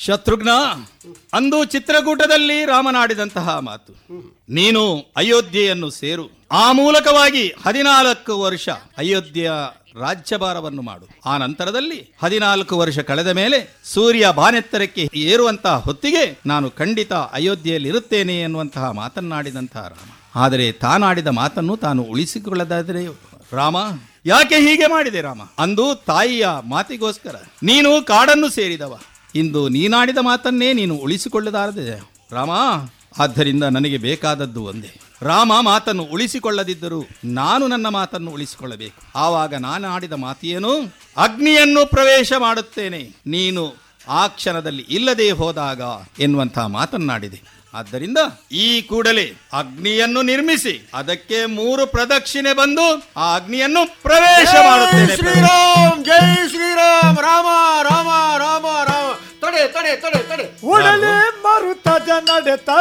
ಶತ್ರುಘ್ನ ಅಂದು ಚಿತ್ರಕೂಟದಲ್ಲಿ ರಾಮನಾಡಿದಂತಹ ಮಾತು ನೀನು ಅಯೋಧ್ಯೆಯನ್ನು ಸೇರು ಆ ಮೂಲಕವಾಗಿ ಹದಿನಾಲ್ಕು ವರ್ಷ ಅಯೋಧ್ಯೆಯ ರಾಜ್ಯಭಾರವನ್ನು ಮಾಡು ಆ ನಂತರದಲ್ಲಿ ಹದಿನಾಲ್ಕು ವರ್ಷ ಕಳೆದ ಮೇಲೆ ಸೂರ್ಯ ಬಾನೆತ್ತರಕ್ಕೆ ಏರುವಂತಹ ಹೊತ್ತಿಗೆ ನಾನು ಖಂಡಿತ ಅಯೋಧ್ಯೆಯಲ್ಲಿ ಇರುತ್ತೇನೆ ಎನ್ನುವಂತಹ ಮಾತನ್ನಾಡಿದಂತಹ ರಾಮ ಆದರೆ ತಾನಾಡಿದ ಮಾತನ್ನು ತಾನು ಉಳಿಸಿಕೊಳ್ಳದಾದರೆ ರಾಮ ಯಾಕೆ ಹೀಗೆ ಮಾಡಿದೆ ರಾಮ ಅಂದು ತಾಯಿಯ ಮಾತಿಗೋಸ್ಕರ ನೀನು ಕಾಡನ್ನು ಸೇರಿದವ ಇಂದು ನೀನಾಡಿದ ಮಾತನ್ನೇ ನೀನು ಉಳಿಸಿಕೊಳ್ಳದಾರದೆ ರಾಮ ಆದ್ದರಿಂದ ನನಗೆ ಬೇಕಾದದ್ದು ಒಂದೇ ರಾಮ ಮಾತನ್ನು ಉಳಿಸಿಕೊಳ್ಳದಿದ್ದರೂ ನಾನು ನನ್ನ ಮಾತನ್ನು ಉಳಿಸಿಕೊಳ್ಳಬೇಕು ಆವಾಗ ನಾನು ಆಡಿದ ಮಾತಿಯೇನು ಅಗ್ನಿಯನ್ನು ಪ್ರವೇಶ ಮಾಡುತ್ತೇನೆ ನೀನು ಆ ಕ್ಷಣದಲ್ಲಿ ಇಲ್ಲದೆ ಹೋದಾಗ ಎನ್ನುವಂತಹ ಮಾತನ್ನಾಡಿದೆ ಆದ್ದರಿಂದ ಈ ಕೂಡಲೇ ಅಗ್ನಿಯನ್ನು ನಿರ್ಮಿಸಿ ಅದಕ್ಕೆ ಮೂರು ಪ್ರದಕ್ಷಿಣೆ ಬಂದು ಆ ಅಗ್ನಿಯನ್ನು ಪ್ರವೇಶ ಮಾಡುತ್ತೇನೆ ಶ್ರೀರಾಮ್ ಜೈ ಶ್ರೀರಾಮ್ ರಾಮ ರಾಮ ರಾಮ ರಾಮ ತಡೆ ತಡೆ ತಡೆ ತಡೆ ಉಡಲಿ ಮರುತ ಜನಡೆ